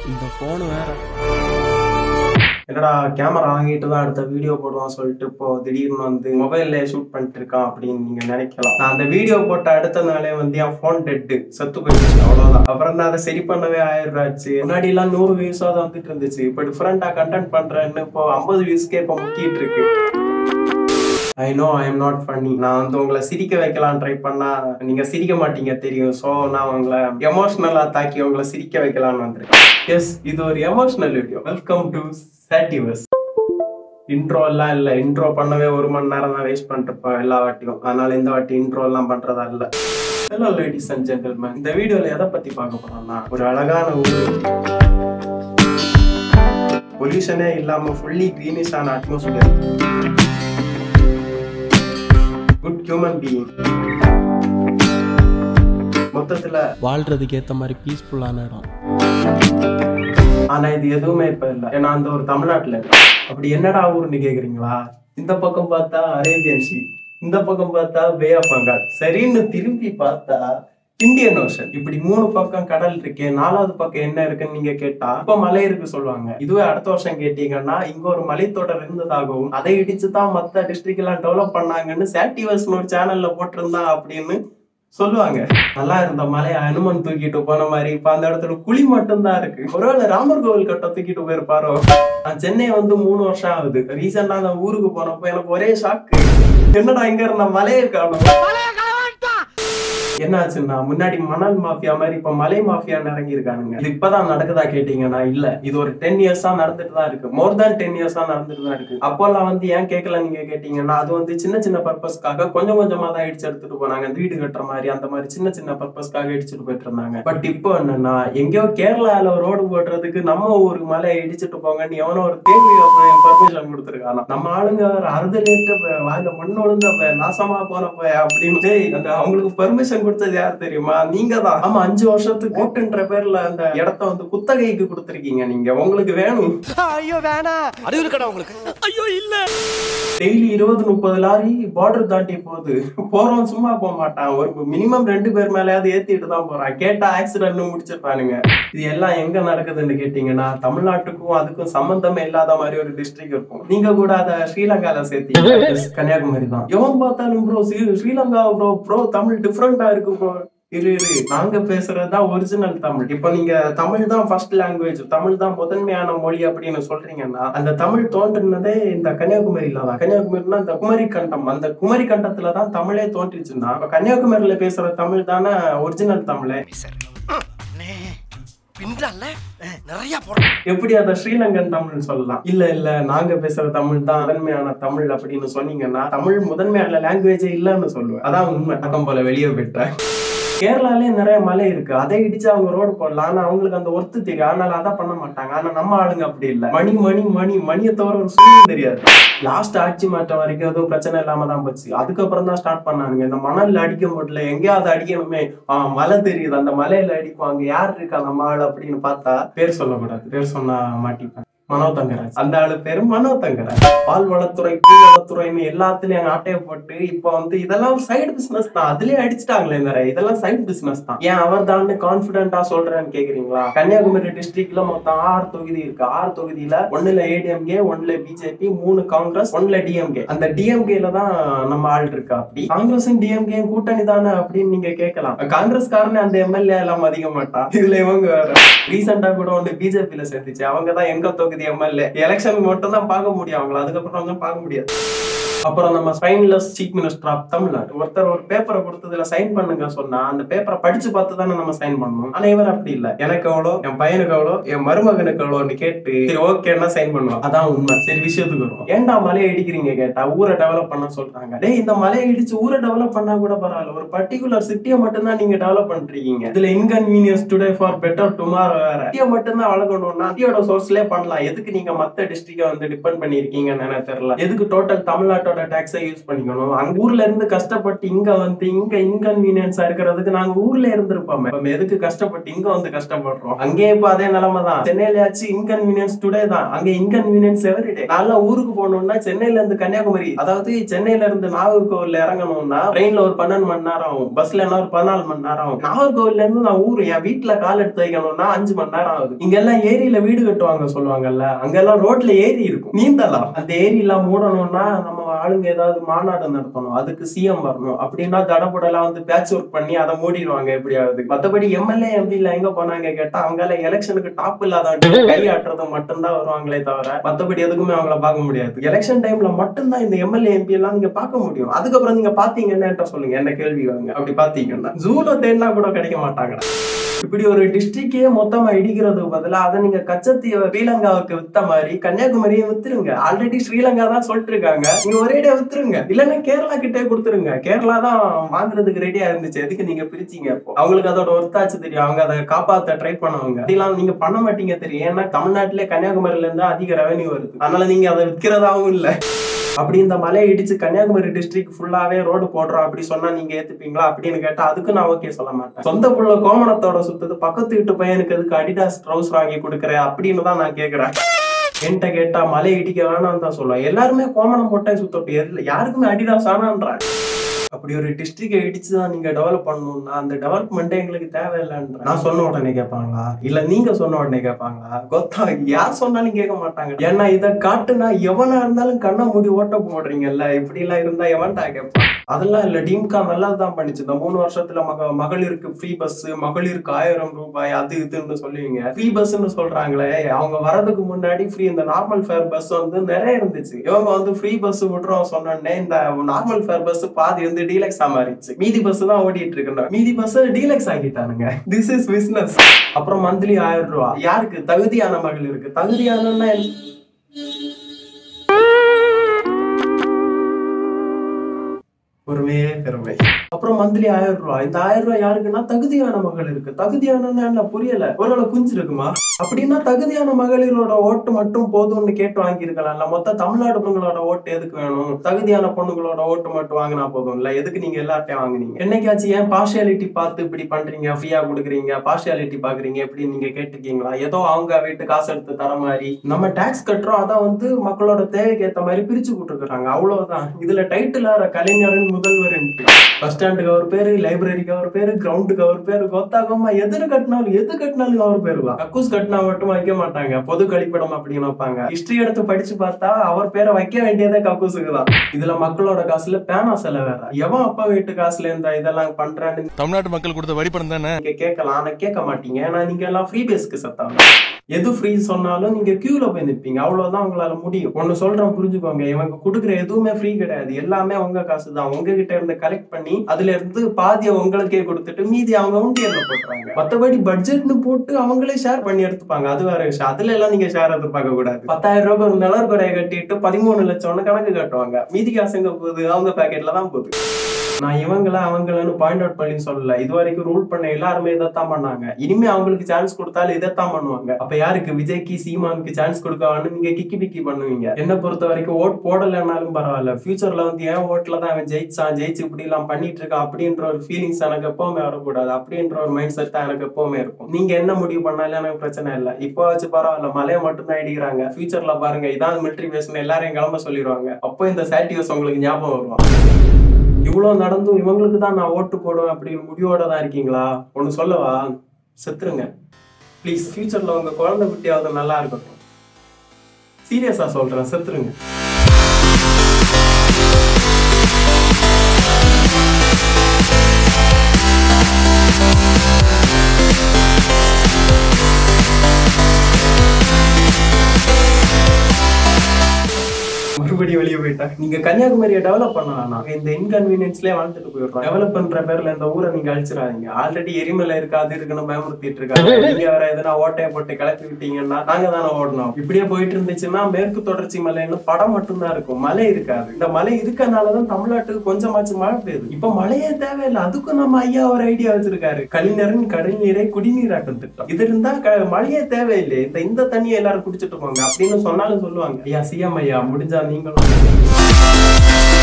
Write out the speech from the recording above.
இந்த ஃபோனு வேற என்னடா கேமரா வாங்கிட்டு தான் அடுத்த வீடியோ போடுவான் சொல்லிட்டு இப்போ திடீர்னு வந்து மொபைல்ல ஷூட் பண்ணிட்டு இருக்கான் அப்படின்னு நீங்க நினைக்கலாம் நான் அந்த வீடியோ போட்ட அடுத்த நாளே வந்து என் ஃபோன் டெட்டு செத்து போயிடுச்சு அவ்வளவுதான் அப்புறம் தான் அதை சரி பண்ணவே ஆயிடுறாச்சு முன்னாடி எல்லாம் நூறு வியூஸா தான் வந்துட்டு இருந்துச்சு இப்போ டிஃப்ரெண்டா கண்டென்ட் பண்றேன்னு இப்போ ஐம்பது வியூஸ்க்கே இப்போ முக்கிட்டு இருக்கு I know I am not funny நான் வந்து உங்களை சிரிக்க வைக்கலாம் ட்ரை பண்ணா நீங்க சிரிக்க மாட்டீங்க தெரியும் ஸோ நான் உங்களை எமோஷனலா தாக்கி உங்களை சிரிக்க வைக்கலாம்னு வந்திருக்கேன் எஸ் இது ஒரு எமோஷனல் வீடியோ வெல்கம் டு சாட்டிவஸ் இன்ட்ரோ எல்லாம் இல்ல இன்ட்ரோ பண்ணவே ஒரு மணி நேரம் தான் வேஸ்ட் பண்ணிருப்போம் எல்லா வாட்டியும் அதனால இந்த வாட்டி இன்ட்ரோ எல்லாம் பண்றதா இல்ல ஹலோ லேடிஸ் அண்ட் ஜென்டில்மேன் இந்த வீடியோல எதை பத்தி பார்க்க போறோம்னா ஒரு அழகான ஊர் பொல்யூஷனே இல்லாம ஃபுல்லி கிரீனிஷான அட்மாஸ்பியர் குட் ஹியூமன் பீயிங் மொத்தத்துல வாழ்றதுக்கு ஏத்த மாதிரி பீஸ்ஃபுல்லான இடம் ஆனா இது எதுவுமே இப்ப இல்ல ஏன்னா அந்த ஒரு தமிழ்நாட்டுல இருக்கு. அப்படி என்னடா ஊர்னு கேக்குறீங்களா இந்த பக்கம் பார்த்தா அரேபியன் சி இந்த பக்கம் பார்த்தா பே ஆஃப் பெங்கால் சரின்னு திரும்பி பார்த்தா இந்தியன் ஓஷன் இப்படி மூணு பக்கம் கடல் இருக்கே நாலாவது பக்கம் என்ன இருக்குன்னு நீங்க கேட்டா இப்ப மலை இருக்கு சொல்லுவாங்க இதுவே அடுத்த வருஷம் கேட்டீங்கன்னா இங்க ஒரு மலைத்தொடர் இருந்ததாகவும் அதை இடிச்சு தான் மத்த டிஸ்ட்ரிக்ட் எல்லாம் டெவலப் பண்ணாங்கன்னு சாட்டிவர்ஸ் ஒரு சேனல்ல போட்டிருந்தா அப்படின்னு சொல்லுவாங்க நல்லா இருந்த மலையை அனுமன் தூக்கிட்டு போன மாதிரி இப்ப அந்த இடத்துல குழி மட்டும்தான் இருக்கு ஒருவேளை ராமர் கோவில் கட்ட தூக்கிட்டு போயிருப்பாரோ நான் சென்னை வந்து மூணு வருஷம் ஆகுது ரீசெண்டா நான் ஊருக்கு போனப்போ எனக்கு ஒரே ஷாக்கு என்னடா இங்க இருந்த மலையை காணும் என்னாச்சுன்னா முன்னாடி மணல் மாஃபியா மாதிரி இப்ப மலை மாஃபியா இறங்கி இருக்கானுங்க இது இப்பதான் நடக்குதா கேட்டீங்கன்னா இல்ல இது ஒரு டென் இயர்ஸா நடந்துட்டு தான் இருக்கு மோர் தேன் டென் இயர்ஸா நடந்துட்டு தான் இருக்கு அப்போல்லாம் வந்து ஏன் கேட்கல நீங்க கேட்டீங்கன்னா அது வந்து சின்ன சின்ன பர்பஸ்க்காக கொஞ்சம் கொஞ்சமா தான் இடிச்சு எடுத்துட்டு போனாங்க அந்த வீடு கட்டுற மாதிரி அந்த மாதிரி சின்ன சின்ன பர்பஸ்க்காக இடிச்சுட்டு போயிட்டு இருந்தாங்க பட் இப்போ என்னன்னா எங்கேயோ கேரளால ரோடு போடுறதுக்கு நம்ம ஊருக்கு மலையை இடிச்சிட்டு போங்கன்னு எவனோ ஒரு தேவை பர்மிஷன் கொடுத்துருக்கானா நம்ம ஆளுங்க வேற அறுதலேட்டு வாயில மண் ஒழுந்த நாசமா போனப்ப அப்படின்னு டேய், அந்த அவங்களுக்கு பெர்மிஷன் கொடுத்தது யார் தெரியுமா நீங்க தான் ஆமா அஞ்சு வருஷத்துக்கு கோட்டுன்ற பேர்ல அந்த இடத்த வந்து குத்தகைக்கு கொடுத்துருக்கீங்க நீங்க உங்களுக்கு வேணும் அறிவு இருக்கடா உங்களுக்கு ஐயோ இல்ல டெய்லி இருபது முப்பது லாரி பார்டர் தாண்டி போகுது போறவன் சும்மா போக மாட்டான் ஒரு மினிமம் ரெண்டு பேர் மேலயாவது ஏத்திட்டு தான் போறான் கேட்டா ஆக்சிடென்ட் முடிச்சிருப்பானுங்க இது எல்லாம் எங்க நடக்குதுன்னு கேட்டீங்கன்னா தமிழ்நாட்டுக்கும் அதுக்கும் சம்பந்தமே இல்லாத மாதிரி ஒரு டிஸ்ட்ரிக்ட் இருக்கும் நீங்க கூட அத ஸ்ரீலங்கால சேர்த்தீங்க Yes, கன்னியாகுமரி தான் எவன் பார்த்தாலும் bro Sri Lanka bro bro Tamil டிஃப்ரெண்டா இருக்கு ப்ரோ இரு இரு நாங்க பேசுறதுதான் ஒரிஜினல் தமிழ் இப்ப நீங்க தமிழ் தான் ஃபர்ஸ்ட் லாங்குவேஜ் தமிழ் தான் முதன்மையான மொழி அப்படின்னு சொல்றீங்கன்னா அந்த தமிழ் தோன்றினதே இந்த கன்னியாகுமரியில தான் கன்னியாகுமரினா இந்த குமரி கண்டம் அந்த குமரி கண்டத்துல தான் தமிழே தோன்றிச்சுன்னா அப்ப கன்னியாகுமரியில பேசுற தமிழ் தானே ஒரிஜினல் தமிழே பின்றால நிறைய போட எப்படி அதை ஸ்ரீலங்கன் தமிழ் சொல்லலாம் இல்ல இல்ல நாங்க பேசுற தமிழ் தான் முதன்மையான தமிழ் அப்படின்னு சொன்னீங்கன்னா தமிழ் முதன்மையான லாங்குவேஜே இல்லைன்னு சொல்லுவேன் அதான் உண்மை பக்கம் போல வெளியே போயிட்டேன் கேரளாலே நிறைய மலை இருக்கு அதை இடிச்சு அவங்க ரோடு போடலாம் ஆனா அவங்களுக்கு அந்த ஒர்த்து தெரியும் அதனால அதை பண்ண மாட்டாங்க ஆனா நம்ம ஆளுங்க அப்படி இல்ல மணி மணி மணி மணியை தவிர ஒரு சுயம் தெரியாது லாஸ்ட் ஆட்சி மாற்றம் வரைக்கும் எதுவும் பிரச்சனை இல்லாம தான் போச்சு அதுக்கப்புறம் தான் ஸ்டார்ட் பண்ணானுங்க இந்த மணல்ல அடிக்க முடியல எங்கேயாவது அடிக்கணுமே ஆஹ் மலை தெரியுது அந்த மலையில அடிப்பாங்க யார் இருக்கா நம்ம ஆள் அப்படின்னு பார்த்தா பேர் சொல்லக்கூடாது பேர் சொன்னா மாட்டிப்பேன் மனோ தங்கராஜ் அந்த ஆளு பேரு மனோ தங்கராஜ் பால் வளத்துறை பூ வளத்துறைன்னு எல்லாத்துலயும் எங்க ஆட்டையை போட்டு இப்ப வந்து இதெல்லாம் ஒரு சைடு பிசினஸ் தான் அதுலயே அடிச்சிட்டாங்களே நிறைய இதெல்லாம் சைடு பிசினஸ் தான் ஏன் அவர் தான் கான்பிடண்டா சொல்றேன்னு கேக்குறீங்களா கன்னியாகுமரி டிஸ்ட்ரிக்ட்ல மொத்தம் ஆறு தொகுதி இருக்கு ஆறு தொகுதியில ஒண்ணுல ஏடிஎம்கே ஒண்ணுல பிஜேபி மூணு காங்கிரஸ் ஒண்ணுல டிஎம்கே அந்த டிஎம்கேல தான் நம்ம ஆள் இருக்கா அப்படி காங்கிரஸும் டிஎம்கே கூட்டணி தானே அப்படின்னு நீங்க கேட்கலாம் காங்கிரஸ்காரனே அந்த எம்எல்ஏ எல்லாம் மதிக்க மாட்டான் இதுல இவங்க வேற ரீசெண்டா கூட ஒண்ணு பிஜேபியில சேர்த்துச்சு அவங்க தான் எங்க தொகுதி எம்எல்ஏ எலெக்ஷன் மட்டும் தான் பார்க்க முடியும் அவங்கள அதுக்கப்புறம் வந்து பார்க்க முடியாது அப்புறம் நம்ம spineless chief minister of Tamil Nadu ஒருத்தர் ஒரு பேப்பரை கொடுத்ததுல சைன் பண்ணுங்க சொன்னா அந்த பேப்பரை படிச்சு பார்த்து தானே நம்ம சைன் பண்ணணும் ஆனா இவர் அப்படி இல்ல எனக்கு எவ்வளோ என் பையனுக்கு எவ்வளோ என் மருமகனுக்கு எவ்வளோன்னு கேட்டு சரி ஓகேன்னா சைன் பண்ணுவோம் அதான் உண்மை சரி விஷயத்துக்கு வருவோம் ஏன்டா மலையை இடிக்கிறீங்க கேட்டா ஊரை டெவலப் பண்ண சொல்றாங்க டேய் இந்த மலையை இடிச்சு ஊரை டெவலப் பண்ணா கூட பரவாயில்ல ஒரு பர்டிகுலர் சிட்டியை மட்டும் தான் நீங்க டெவலப் பண்றீங்க இதுல inconvenience today for better tomorrow வேற சிட்டியை மட்டும் தான் வளர்க்கணும்னா சிட்டியோட சோர்ஸ்லயே பண்ணலாம் எதுக்கு நீங்க மத்த டிஸ்ட்ரிக்ட வந்து டிபெண்ட் பண்ணிருக்கீங்கன்னு எனக்கு தெரியல எதுக்கு டோட்டல் தமிழ்நாட்டோட தமிழ்நாட்டோட டாக்ஸை யூஸ் பண்ணிக்கணும் அங்க ஊர்ல இருந்து கஷ்டப்பட்டு இங்க வந்து இங்க இன்கன்வீனியன்ஸா இருக்கிறதுக்கு நாங்க ஊர்ல இருந்திருப்போமே நம்ம எதுக்கு கஷ்டப்பட்டு இங்க வந்து கஷ்டப்படுறோம் அங்கேயே இப்ப அதே நிலைமை தான் சென்னையிலயாச்சு இன்கன்வீனியன்ஸ் டுடே தான் அங்க இன்கன்வீனியன்ஸ் எவரிடே நல்லா ஊருக்கு போகணும்னா சென்னையில இருந்து கன்னியாகுமரி அதாவது சென்னையில இருந்து நாகர்கோவில்ல இறங்கணும்னா ட்ரெயின்ல ஒரு பன்னெண்டு மணி நேரம் ஆகும் பஸ்ல என்ன ஒரு பதினாலு மணி நேரம் ஆகும் நாகர்கோவில்ல இருந்து நான் ஊரு என் வீட்டுல கால் எடுத்து வைக்கணும்னா அஞ்சு மணி நேரம் ஆகுது இங்க எல்லாம் ஏரியில வீடு கட்டுவாங்க சொல்லுவாங்கல்ல அங்கெல்லாம் ரோட்ல ஏரி இருக்கும் நீந்தலாம் அந்த ஏரி எல்லாம் மூடணும்னா நம்ம ஆளுங்க ஏதாவது மாநாடு நடத்தணும் அதுக்கு சிஎம் வரணும் அப்படின்னா தடபுடலாம் வந்து பேட்ச் ஒர்க் பண்ணி அதை மூடிடுவாங்க எப்படியாவது மத்தபடி எம்எல்ஏ எம்பில எங்க போனாங்க கேட்டா அவங்க எலெக்ஷனுக்கு டாப் இல்லாத கை ஆட்டுறது மட்டும்தான் வருவாங்களே தவிர மத்தபடி எதுக்குமே அவங்கள பார்க்க முடியாது எலெக்ஷன் டைம்ல மட்டும்தான் இந்த எம்எல்ஏ எம்பி எல்லாம் நீங்க பார்க்க முடியும் அதுக்கப்புறம் நீங்க பாத்தீங்கன்னா என்கிட்ட சொல்லுங்க என்ன கேள்வி வாங்க அப்படி பாத்தீங்கன்னா ஜூல தேடினா கூட கிடைக்க மாட்டாங்க இப்படி ஒரு டிஸ்ட்ரிக்டே மொத்தமா இடிக்கிறதுக்கு பதிலா அதை நீங்க கச்சத்தீவை ஸ்ரீலங்காவுக்கு வித்த மாதிரி கன்னியாகுமரியை வித்துருங்க ஆல்ரெடி ஸ்ரீலங்கா தான் சொல்லிட்டு இருக்காங்க நீங்க ஒரேடியா வித்துருங்க இல்லன்னா கேரளா கிட்டே கொடுத்துருங்க கேரளா தான் வாங்குறதுக்கு ரெடியா இருந்துச்சு எதுக்கு நீங்க பிரிச்சீங்க இப்போ அவங்களுக்கு அதோட ஒர்த்தாச்சு தெரியும் அவங்க அதை காப்பாத்த ட்ரை பண்ணவங்க இதெல்லாம் நீங்க பண்ண மாட்டீங்க தெரியும் ஏன்னா தமிழ்நாட்டிலே கன்னியாகுமரியில இருந்து அதிக ரெவன்யூ வருது அதனால நீங்க அதை விற்கிறதாவும் இல்ல அப்படி இந்த மலையை இடிச்சு கன்னியாகுமரி டிஸ்ட்ரிக்ட் ஃபுல்லாவே ரோடு போடுறோம் அப்படி சொன்னா நீங்க ஏத்துப்பீங்களா அப்படின்னு கேட்டா அதுக்கு நான் ஓகே சொல்ல மாட்டேன் சொந்த புள்ள கோமணத்தோட சுத்தது பக்கத்து வீட்டு பையனுக்கு எதுக்கு அடிடாஸ் ட்ரௌஸ் வாங்கி கொடுக்குற அப்படின்னு தான் நான் கேக்குறேன் என்கிட்ட கேட்டா மலை இடிக்க வேணாம்னு தான் சொல்லுவேன் எல்லாருமே கோமணம் போட்டே சுத்தப்பட்டு எல்ல- யாருக்குமே அடிடாஸ் ஆனான்றாங்க அப்படி ஒரு டிஸ்ட்ரிக்டை இடிச்சு தான் நீங்க டெவலப் பண்ணணும்னா அந்த டெவலப்மெண்ட்டே எங்களுக்கு தேவையில்லைன்ற நான் சொன்ன உடனே கேட்பாங்களா இல்ல நீங்க சொன்ன உடனே கேட்பாங்களா கொத்தா யார் சொன்னாலும் கேட்க மாட்டாங்க ஏன்னா இதை காட்டுனா எவனா இருந்தாலும் கண்ணை மூடி ஓட்ட போடுறீங்கல்ல இப்படி எல்லாம் இருந்தா எவன்டா கேட்பான் அதெல்லாம் இல்ல டீம்கா நல்லதுதான் பண்ணிச்சு இந்த மூணு வருஷத்துல மக மகளிருக்கு ஃப்ரீ பஸ் மகளிருக்கு ஆயிரம் ரூபாய் அது இதுன்னு சொல்லுவீங்க ஃப்ரீ பஸ்ன்னு சொல்றாங்களே அவங்க வரதுக்கு முன்னாடி ஃப்ரீ இந்த நார்மல் ஃபேர் பஸ் வந்து நிறைய இருந்துச்சு இவங்க வந்து ஃப்ரீ பஸ் விடுறோம் சொன்னோடனே இந்த நார்மல் ஃபேர் பஸ் பாதி வந்து டீலக்ஸா மாறிடுச்சு மீதி பஸ் தான் ஓடிட்டு இருக்கு மீதி பஸ் டீலக்ஸ் ஆக்கிட்டானுங்க திஸ் இஸ் பிசினஸ் அப்புறம் மந்த்லி ஆயிரம் ரூபாய் யாருக்கு தகுதியான மகளிருக்கு தகுதியானன்னா என்ன? பொறுமையே பெருமை அப்புறம் மந்த்லி ஆயிரம் ரூபாய் இந்த ஆயிரம் ரூபாய் யாருக்குன்னா தகுதியான மகள் இருக்கு தகுதியான என்ன புரியல ஒருவேளை குஞ்சு இருக்குமா அப்படின்னா தகுதியான மகளிரோட ஓட்டு மட்டும் போதும்னு கேட்டு வாங்கியிருக்கலாம்ல மொத்த தமிழ்நாடு பொண்ணுங்களோட ஓட்டு எதுக்கு வேணும் தகுதியான பொண்ணுங்களோட ஓட்டு மட்டும் வாங்கினா போதும்ல எதுக்கு நீங்க எல்லார்ட்டையும் வாங்குனீங்க என்னைக்காச்சும் ஏன் பார்ஷியாலிட்டி பார்த்து இப்படி பண்றீங்க ஃப்ரீயா கொடுக்குறீங்க பார்ஷியாலிட்டி பாக்குறீங்க எப்படின்னு நீங்க கேட்டிருக்கீங்களா ஏதோ அவங்க வீட்டு காசு எடுத்து தர மாதிரி நம்ம டாக்ஸ் கட்டுறோம் அதான் வந்து மக்களோட தேவைக்கு ஏத்த மாதிரி பிரிச்சு கொடுத்துருக்காங்க அவ்வளவுதான் இதுல டைட்டில் கலைஞரின் முதல்வர் பஸ் ஸ்டாண்டுக்கு அவர் பேரு லைப்ரரிக்கு அவர் பேரு கிரவுண்டுக்கு அவர் பேரு கொத்தாகமா எதிர கட்டினாலும் எது கட்டினாலும் அவர் பேரு தான் கக்கூஸ் கட்டினா மட்டும் வைக்க மாட்டாங்க பொது கழிப்பிடம் அப்படின்னு வைப்பாங்க ஹிஸ்டரி எடுத்து படிச்சு பார்த்தா அவர் பேரை வைக்க வேண்டியதே கக்கூஸுக்கு தான் இதுல மக்களோட காசுல பேனா செலவு வேற எவன் அப்பா வீட்டு காசுல இந்த இதெல்லாம் பண்றான்னு தமிழ்நாட்டு மக்கள் கொடுத்த வரி பணம் தானே நீங்க கேட்கலாம் ஆனா கேட்க மாட்டீங்க ஏன்னா நீங்க எல்லாம் ஃப்ரீ பேஸ்க்கு சத்தாங்க எது ஃப்ரீ சொன்னாலும் நீங்க கியூல போய் நிற்பீங்க அவ்வளவுதான் உங்களால முடியும் ஒண்ணு சொல்றேன் புரிஞ்சுக்கோங்க இவங்க கொடுக்குற எதுவுமே ஃப்ரீ கிடையாது எல்லாமே உங்க காசு தான் உங்ககிட்ட இருந்து கலெக்ட் பண்ணி அதுல இருந்து பாதியை உங்களுக்கே கொடுத்துட்டு மீதி அவங்க உண்டியல்ல போட்டுறாங்க மத்தபடி பட்ஜெட்னு போட்டு அவங்களே ஷேர் பண்ணி எடுத்துப்பாங்க அது வேற விஷயம் அதுல எல்லாம் நீங்க ஷேர் எதிர்பார்க்க கூடாது பத்தாயிரம் ரூபாய்க்கு ஒரு நிலர் கொடையை கட்டிட்டு பதிமூணு லட்சம்னு கணக்கு கட்டுவாங்க மீதி காசு எங்க போகுது அவங்க பாக்கெட்ல தான் போகுது நான் இவங்கள அவங்களன்னு பாயிண்ட் அவுட் பண்ணி சொல்லல இது வரைக்கும் ரூல் பண்ண எல்லாருமே இதைத்தான் பண்ணாங்க இனிமே அவங்களுக்கு சான்ஸ் கொடுத்தாலும் இதைத்தான் பண்ணுவாங்க அப்ப யாருக்கு விஜய்க்கு சீமானுக்கு சான்ஸ் கொடுக்கவான்னு நீங்க கிக்கி பிக்கி பண்ணுவீங்க என்ன பொறுத்த வரைக்கும் ஓட் போடலைன்னாலும் பரவாயில்ல ஃபியூச்சர்ல வந்து ஏன் ஓட்ல தான் அவன் ஜெயிச்சான் ஜெயிச்சு இப்படி எல்லாம் பண்ணிட்டு இருக்கான் அப்படின்ற ஒரு ஃபீலிங்ஸ் எனக்கு எப்பவுமே வரக்கூடாது அப்படின்ற ஒரு மைண்ட் செட் தான் எனக்கு எப்பவுமே இருக்கும் நீங்க என்ன முடிவு பண்ணாலும் எனக்கு பிரச்சனை இல்லை இப்போ வச்சு பரவாயில்ல மலையை மட்டும் தான் இடிக்கிறாங்க ஃபியூச்சர்ல பாருங்க இதான் மிலிட்டரி பேஸ்னு எல்லாரையும் கிளம்ப சொல்லிடுவாங்க அப்போ இந்த சாட்டிவஸ் உங்களுக்கு ஞாபகம் வரும் இவ்வளவு நடந்தும் இவங்களுக்கு தான் நான் ஓட்டு போடுவேன் அப்படின்னு முடிவோட தான் இருக்கீங்களா ஒண்ணு சொல்லவா செத்துருங்க ப்ளீஸ் ஃபியூச்சர்ல உங்க குழந்தை குட்டியாவது நல்லா இருக்கட்டும் சீரியஸா சொல்றேன் செத்துருங்க மறுபடியும் வெளியே போயிட்டேன் நீங்க கன்னியாகுமரியை டெவலப் பண்ணலாம் நாங்க இந்த இன்கன்வீனியன்ஸ்லயே வாழ்ந்துட்டு போயிடுறோம் டெவலப் பண்ற பேர்ல இந்த ஊரை நீங்க அழிச்சிடாதீங்க ஆல்ரெடி எரிமலை இருக்கு அது இருக்குன்னு பயமுறுத்திட்டு இருக்காங்க நீங்க வேற எதனா ஓட்டையை போட்டு கிளப்பி விட்டீங்கன்னா நாங்க தானே ஓடணும் இப்படியே போயிட்டு இருந்துச்சுன்னா மேற்கு தொடர்ச்சி மலைன்னு படம் மட்டும்தான் இருக்கும் மலை இருக்காது இந்த மலை இருக்கனாலதான் தமிழ்நாட்டுக்கு கொஞ்சமாச்சும் மழை பெய்யுது இப்ப மழையே தேவையில்லை அதுக்கும் நம்ம ஐயா ஒரு ஐடியா வச்சிருக்காரு கழிநரின் கடல் நீரை குடிநீராக்கும் திட்டம் இது இருந்தா க- மழையே தேவையில்லை இந்த இந்த தண்ணியை எல்லாரும் குடிச்சிட்டு போங்க அப்படின்னு சொன்னாலும் சொல்லுவாங்க ஐயா சிஎம் ஐயா முடிஞ்சா நீங்களும் தேங்க்யூ